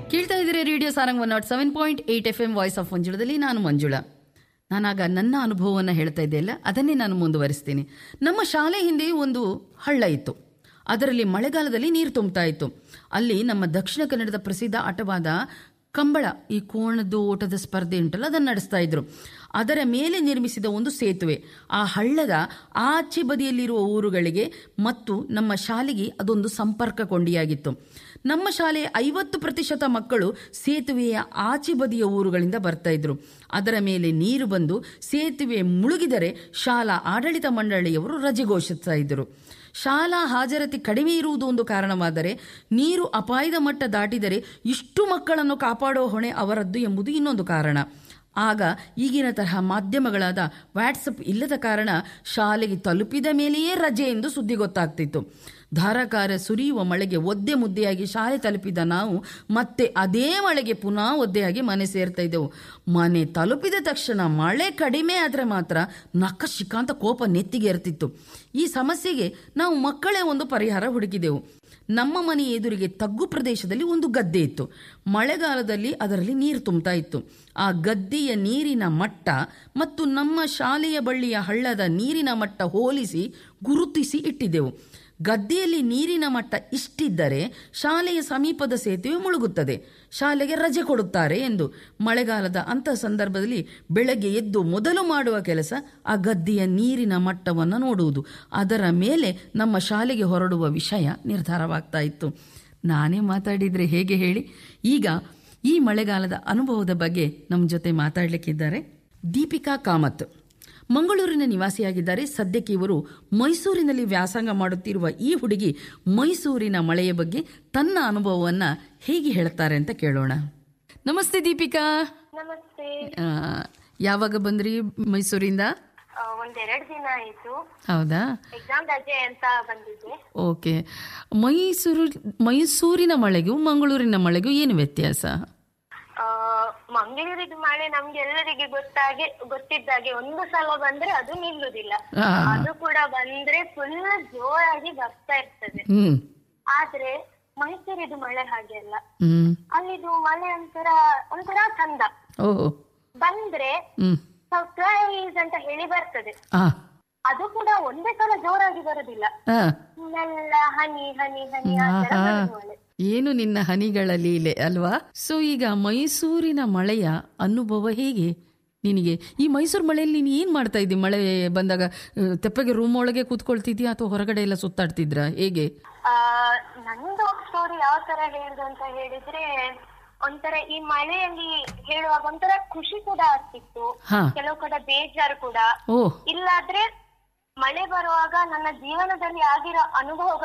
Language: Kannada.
ಕೇಳ್ತಾ ಇದ್ದೀರಿ radio Sarang one nought seven point eight F M voice of ಮಂಜುಳದಲ್ಲಿ ನಾನು ಮಂಜುಳಾ ನಾನಾಗ ನನ್ನ ಅನುಭವವನ್ನು ಹೇಳ್ತಾ ಇದ್ದೆಯಲ್ಲ ಅದನ್ನೇ ನಾನು ಮುಂದುವರಿಸ್ತೀನಿ ನಮ್ಮ ಶಾಲೆ ಹಿಂದೆ ಒಂದು ಹಳ್ಳ ಇತ್ತು ಅದರಲ್ಲಿ ಮಳೆಗಾಲದಲ್ಲಿ ನೀರು ತುಂಬ್ತಾ ಇತ್ತು ಅಲ್ಲಿ ನಮ್ಮ ದಕ್ಷಿಣ ಕನ್ನಡದ ಪ್ರಸಿದ್ಧ ಆಟವಾದ ಕಂಬಳ ಈ ಕೋಣದ್ದು ಓಟದ ಸ್ಪರ್ಧೆ ಉಂಟಲ್ಲ ಅದನ್ನು ನಡೆಸ್ತಾ ಇದ್ರು ಅದರ ಮೇಲೆ ನಿರ್ಮಿಸಿದ ಒಂದು ಸೇತುವೆ ಆ ಹಳ್ಳದ ಆಚೆ ಬದಿಯಲ್ಲಿರುವ ಊರುಗಳಿಗೆ ಮತ್ತು ನಮ್ಮ ಶಾಲೆಗೆ ಅದೊಂದು ಸಂಪರ್ಕ ಕೊಂಡಿಯಾಗಿತ್ತು ನಮ್ಮ ಶಾಲೆಯ ಐವತ್ತು ಪ್ರತಿಶತ ಮಕ್ಕಳು ಸೇತುವೆಯ ಆಚೆ ಬದಿಯ ಊರುಗಳಿಂದ ಬರ್ತಾ ಇದ್ರು ಅದರ ಮೇಲೆ ನೀರು ಬಂದು ಸೇತುವೆ ಮುಳುಗಿದರೆ ಶಾಲಾ ಆಡಳಿತ ಮಂಡಳಿಯವರು ರಜೆ ಘೋಷಿಸ್ತಾ ಇದ್ದರು ಶಾಲಾ ಹಾಜರಾತಿ ಕಡಿಮೆ ಇರುವುದು ಒಂದು ಕಾರಣವಾದರೆ ನೀರು ಅಪಾಯದ ಮಟ್ಟ ದಾಟಿದರೆ ಇಷ್ಟು ಮಕ್ಕಳನ್ನು ಕಾಪಾಡುವ ಹೊಣೆ ಅವರದ್ದು ಎಂಬುದು ಇನ್ನೊಂದು ಕಾರಣ ಆಗ ಈಗಿನ ತರಹ ಮಾಧ್ಯಮಗಳಾದ ವಾಟ್ಸಪ್ ಇಲ್ಲದ ಕಾರಣ ಶಾಲೆಗೆ ತಲುಪಿದ ಮೇಲೆಯೇ ರಜೆ ಎಂದು ಸುದ್ದಿ ಗೊತ್ತಾಗ್ತಿತ್ತು ಧಾರಾಕಾರ ಸುರಿಯುವ ಮಳೆಗೆ ಒದ್ದೆ ಮುದ್ದೆಯಾಗಿ ಶಾಲೆ ತಲುಪಿದ ನಾವು ಮತ್ತೆ ಅದೇ ಮಳೆಗೆ ಪುನಃ ಒದ್ದೆಯಾಗಿ ಮನೆ ಸೇರ್ತಾ ಇದ್ದೆವು ಮನೆ ತಲುಪಿದ ತಕ್ಷಣ ಮಳೆ ಕಡಿಮೆ ಆದರೆ ಮಾತ್ರ ನಕ್ಕ ಶಿಕಾಂತ ಕೋಪ ನೆತ್ತಿಗೆ ಏರ್ತಿತ್ತು ಈ ಸಮಸ್ಯೆಗೆ ನಾವು ಮಕ್ಕಳೇ ಒಂದು ಪರಿಹಾರ ಹುಡುಕಿದೆವು ನಮ್ಮ ಮನೆ ಎದುರಿಗೆ ತಗ್ಗು ಪ್ರದೇಶದಲ್ಲಿ ಒಂದು ಗದ್ದೆ ಇತ್ತು ಮಳೆಗಾಲದಲ್ಲಿ ಅದರಲ್ಲಿ ನೀರು ತುಂಬ್ತಾ ಇತ್ತು ಆ ಗದ್ದೆಯ ನೀರಿನ ಮಟ್ಟ ಮತ್ತು ನಮ್ಮ ಶಾಲೆಯ ಬಳ್ಳಿಯ ಹಳ್ಳದ ನೀರಿನ ಮಟ್ಟ ಹೋಲಿಸಿ ಗುರುತಿಸಿ ಇಟ್ಟಿದ್ದೆವು ಗದ್ದೆಯಲ್ಲಿ ನೀರಿನ ಮಟ್ಟ ಇಷ್ಟಿದ್ದರೆ ಶಾಲೆಯ ಸಮೀಪದ ಸೇತುವೆ ಮುಳುಗುತ್ತದೆ ಶಾಲೆಗೆ ರಜೆ ಕೊಡುತ್ತಾರೆ ಎಂದು ಮಳೆಗಾಲದ ಅಂತಹ ಸಂದರ್ಭದಲ್ಲಿ ಬೆಳಗ್ಗೆ ಎದ್ದು ಮೊದಲು ಮಾಡುವ ಕೆಲಸ ಆ ಗದ್ದೆಯ ನೀರಿನ ಮಟ್ಟವನ್ನು ನೋಡುವುದು ಅದರ ಮೇಲೆ ನಮ್ಮ ಶಾಲೆಗೆ ಹೊರಡುವ ವಿಷಯ ನಿರ್ಧಾರವಾಗ್ತಾ ಇತ್ತು ನಾನೇ ಮಾತಾಡಿದರೆ ಹೇಗೆ ಹೇಳಿ ಈಗ ಈ ಮಳೆಗಾಲದ ಅನುಭವದ ಬಗ್ಗೆ ನಮ್ಮ ಜೊತೆ ಮಾತಾಡಲಿಕ್ಕಿದ್ದಾರೆ ದೀಪಿಕಾ ಕಾಮತ್ ಮಂಗಳೂರಿನ ನಿವಾಸಿಯಾಗಿದ್ದಾರೆ ಸದ್ಯಕ್ಕೆ ಇವರು ಮೈಸೂರಿನಲ್ಲಿ ವ್ಯಾಸಂಗ ಮಾಡುತ್ತಿರುವ ಈ ಹುಡುಗಿ ಮೈಸೂರಿನ ಮಳೆಯ ಬಗ್ಗೆ ತನ್ನ ಅನುಭವವನ್ನ ಹೇಗೆ ಹೇಳ್ತಾರೆ ಅಂತ ಕೇಳೋಣ ನಮಸ್ತೆ ದೀಪಿಕಾ ನಮಸ್ತೆ ಆ, ಯಾವಾಗ ಬಂದ್ರಿ ಮೈಸೂರಿಂದ ಆ, ಒಂದೆರಡು ದಿನ ಆಯ್ತು ಹೌದಾ ಎಕ್ಸಾಮ್ ರಜೆ ಅಂತ ಬಂದಿದ್ದೆ ಓಕೆ ಮೈಸೂರು ಮೈಸೂರಿನ ಮಳೆಗೂ ಮಂಗಳೂರಿನ ಮಳೆಗೂ ಏನು ವ್ಯತ್ಯಾಸ ಆ, ಮಂಗಳೂರಿದು ಮಳೆ ನಮ್ಗೆಲ್ಲರಿಗೆ ಗೊತ್ತಾಗೆ ಗೊತ್ತಿದ್ದಾಗೆ ಒಂದು ಸಲ ಬಂದ್ರೆ ಅದು ನಿಲ್ಲುದಿಲ್ಲ ಆ, ಅದು ಕೂಡ ಬಂದ್ರೆ ಫುಲ್ ಜೋರಾಗಿ ಬರ್ತಾ ಇರ್ತದೆ ಹ್ಮ್ ಆದ್ರೆ ಮೈಸೂರಿದು ಮಳೆ ಹಾಗೆ ಅಲ್ಲ ಹ್ಮ್ ಅಲ್ಲಿದು ಮಳೆ ಒಂಥರ ಒಂಥರ ಚಂದ ಓ ಬಂದ್ರೆ ಹ್ಮ್ ಸರ್ಪ್ರೈಸ್ ಅಂತ ಹೇಳಿ ಬರ್ತದೆ ಆ ಅದು ಕೂಡ ಒಂದೇ ಸಲ ಜೋರಾಗಿ ಬರುದಿಲ್ಲ ಆ ಮೆಲ್ಲ ಹನಿ ಹನಿ ಹನಿ ಆ ತರ ಆಹಾ. ಬರುದು ಮಳೆ ಏನು ನಿನ್ನ ಹನಿಗಳ ಲೀಲೆ ಅಲ್ವಾ ಸೊ ಈಗ ಮೈಸೂರಿನ ಮಳೆಯ ಅನುಭವ ಹೇಗೆ ನಿನಗೆ ಈ ಮೈಸೂರು ಮಳೆಯಲ್ಲಿ ನೀನು ಏನು ಮಾಡ್ತಾ ಇದ್ದಿ ಮಳೆ ಬಂದಾಗ ಆ, ತೆಪ್ಪಗೆ ರೂಮ್ ಒಳಗೆ ಕೂತ್ಕೊಳ್ತಿದ್ಯಾ ಅಥವಾ ಹೊರಗಡೆ ಎಲ್ಲ ಸುತ್ತಾಡ್ತಿದ್ರಾ ಹೇಗೆ ಆ ನಂದು ಸ್ಟೋರಿ ಯಾವ ತರ ಹೇಳುದು ಅಂತ ಹೇಳಿದ್ರೆ ಒಂಥರ ಈ ಮಳೆಯಲ್ಲಿ ಹೇಳುವಾಗ ಒಂಥರ ಖುಷಿ ಕೂಡ ಆಗ್ತಿತ್ತು ಹಾ ಕೆಲವು ಕಡೆ ಬೇಜಾರು ಕೂಡ ಓ ಇಲ್ಲಾದ್ರೆ ಮಳೆ ಬರುವಾಗ ನನ್ನ ಜೀವನದಲ್ಲಿ ಆಗಿರೋ ಅನುಭವಗಳು